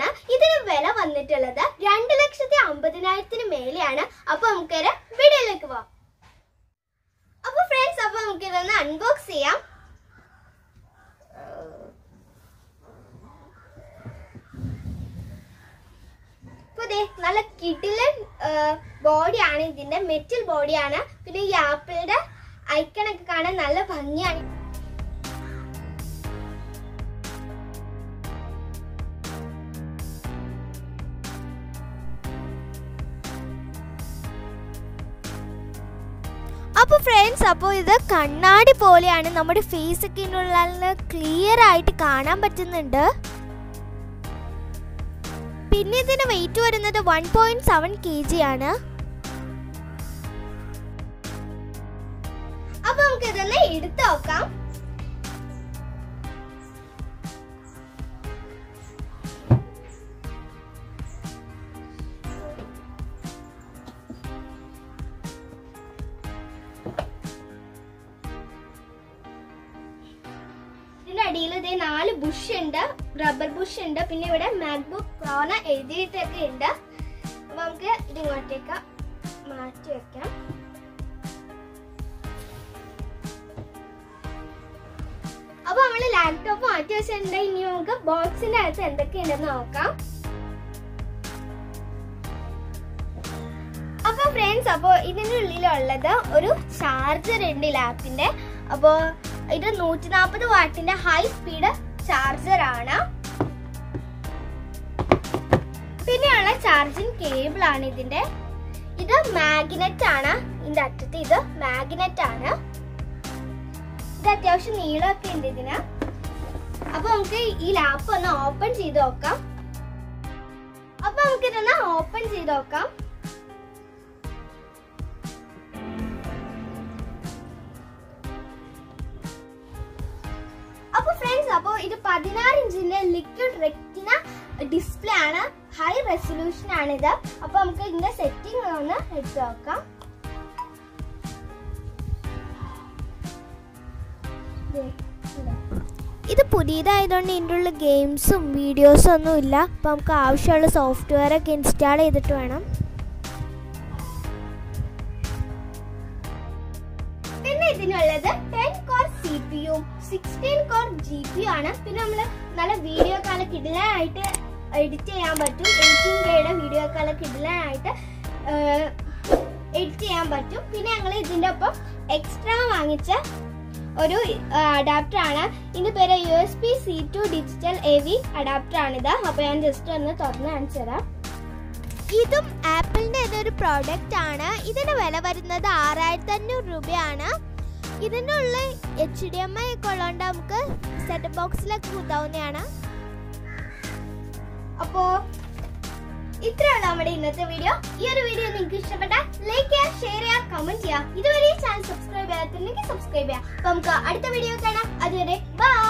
ആണ് ഇതിന് വില വന്നിട്ടുള്ളത് രണ്ട് ലക്ഷത്തി അമ്പതിനായിരത്തിന് മേലെയാണ് അപ്പൊ നമുക്ക് വീഡിയോയിലേക്ക് പോവാം അപ്പൊ ഫ്രണ്ട്സ് അപ്പൊ നമുക്ക് ഇതൊന്ന് അൺബോക്സ് ചെയ്യാം അപ്പൊ ദേ നല്ല കിടിലൻ ബോഡിയാണ് ഇതിന്റെ മെറ്റൽ ബോഡിയാണ് പിന്നെ ഈ ആപ്പിളിന്റെ ഐക്കണൊക്കെ കാണാൻ നല്ല ഭംഗിയാണ് അപ്പോൾ ഫ്രണ്ട്സ് അപ്പോൾ ഇത് കണ്ണാടി പോലെയാണ് നമ്മുടെ ഫേസ് ഒക്കെ ഉള്ളിൽ ക്ലിയർ ആയിട്ട് കാണാൻ പറ്റുന്നുണ്ട് പിന്നെ ഇതിന് വെയിറ്റ് വരുന്നത് one point seven K G ആണ് അപ്പൊ നമുക്ക് ഇതൊന്ന് എടുത്തു നോക്കാം ഇതിന്റെ അടിയിൽ ഇതേ നാല് ബുഷ് ഉണ്ട് റബ്ബർ ബുഷ് ഉണ്ട് പിന്നെ ഇവിടെ മാക്ബുക്ക് പ്രോന എഴുതിയിട്ടൊക്കെ ഉണ്ട് അപ്പൊ നമുക്ക് ഇത് ഇങ്ങോട്ടേക്ക് മാറ്റി വെക്കാം അപ്പൊ നമ്മള് ലാപ്ടോപ്പ് മാറ്റി വെച്ചിട്ടുണ്ട് ഇനി നമുക്ക് ബോക്സിന്റെ അകത്ത് എന്തൊക്കെയുണ്ടെന്ന് നോക്കാം അപ്പൊ ഫ്രണ്ട്സ് അപ്പൊ ഇതിന്റെ ഉള്ളിലുള്ളത് ഒരു ചാർജർ ഉണ്ട് ഈ ലാപ്പിന്റെ അപ്പോ ഇത് നൂറ്റി നാൽപ്പത് വാട്ടിന്റെ ഹൈ സ്പീഡ് ചാർജർ ആണ് പിന്നെയുള്ള ചാർജിങ് കേബിൾ ആണ് ഇതിന്റെ ഇത് മാഗ്നറ്റ് ആണ് ഇതിന്റെ അറ്റത്ത് ഇത് മാഗ്നറ്റ് ആണ് ഇത് അത്യാവശ്യം നീളമൊക്കെ ഉണ്ട് ഇതിന് അപ്പൊ നമുക്ക് ഈ ലാപ്പ് ഒന്ന് ഓപ്പൺ ചെയ്ത് നോക്കാം അപ്പൊ നമുക്ക് ഇതൊന്ന് ഓപ്പൺ ചെയ്ത് നോക്കാം അപ്പൊ ഫ്രണ്ട്സ് അപ്പൊ ഇത് പതിനാറ് ഇഞ്ചിന്റെ ലിക്വിഡ് റെക്റ്റിന ഡിസ്പ്ലേ ആണ് ഹൈ റെസൊല്യൂഷൻ ആണ് ഇത് അപ്പൊ നമുക്ക് ഇതിന്റെ സെറ്റിംഗ് ഒന്ന് എടുത്തു നോക്കാം ദേ, ഇതാ. ഇത് പുതിയതായതുകൊണ്ട് ഇതിൻ്റെ ഉള്ളിൽ ഗെയിംസും വീഡിയോസും ഒന്നും ഇല്ല അപ്പോൾ നമുക്ക് ആവശ്യമുള്ള സോഫ്റ്റ്വെയർ ഒക്കെ ഇൻസ്റ്റാൾ ചെയ്തിട്ട് വേണം പിന്നെ ഇതിനുള്ളത് ten core C P U sixteen core G P U ആണ് പിന്നെ നമ്മൾ നല്ല വീഡിയോ കാല കിടിലായിട്ട് എഡിറ്റ് ചെയ്യാൻ പറ്റും എയ്റ്റീൻ കെയുടെ വീഡിയോ കാല കിടിലായിട്ട് എഡിറ്റ് ചെയ്യാൻ പറ്റും പിന്നെ ഞങ്ങൾ ഇതിൻ്റെ ഒപ്പം എക്സ്ട്രാ വാങ്ങിച്ച ഒരു അഡാപ്റ്റർ ആണ് ഇതിന്റെ പേര് U S B C to digital A V adapter ആണിത് അപ്പൊ ഞാൻ ജസ്റ്റ് ഒന്ന് തുറന്ന് കാണിച്ചു തരാം ഇതും ആപ്പിളിൻ്റെ തന്നെ ഒരു പ്രോഡക്റ്റ് ആണ് ഇതിന് വില വരുന്നത് ആറായിരത്തി അഞ്ഞൂറ് രൂപയാണ് ഇതിൻ്റെ ഉള്ളിൽ എച്ച് ഡി എം ഐ ഒക്കെ ഉള്ളതുകൊണ്ട് നമുക്ക് സെറ്റ് ബോക്സിലൊക്കെ കുത്താവുന്നതാണ് അപ്പോ ഇത്രയാണ് നമ്മുടെ ഇന്നത്തെ വീഡിയോ ഈ ഒരു വീഡിയോ നിങ്ങൾക്ക് ഇഷ്ടപ്പെട്ടാൽ ലൈക്ക് ചെയ്യുക ഷെയർ ചെയ്യുക കമന്റ് ചെയ്യുക ഇതുവരെ ചാനൽ സബ്സ്ക്രൈബ് ചെയ്യാത്തില്ലെങ്കിൽ സബ്സ്ക്രൈബ് ചെയ്യുക അപ്പൊ നമുക്ക് അടുത്ത വീഡിയോ കാണാം അതുവരെ ബൈ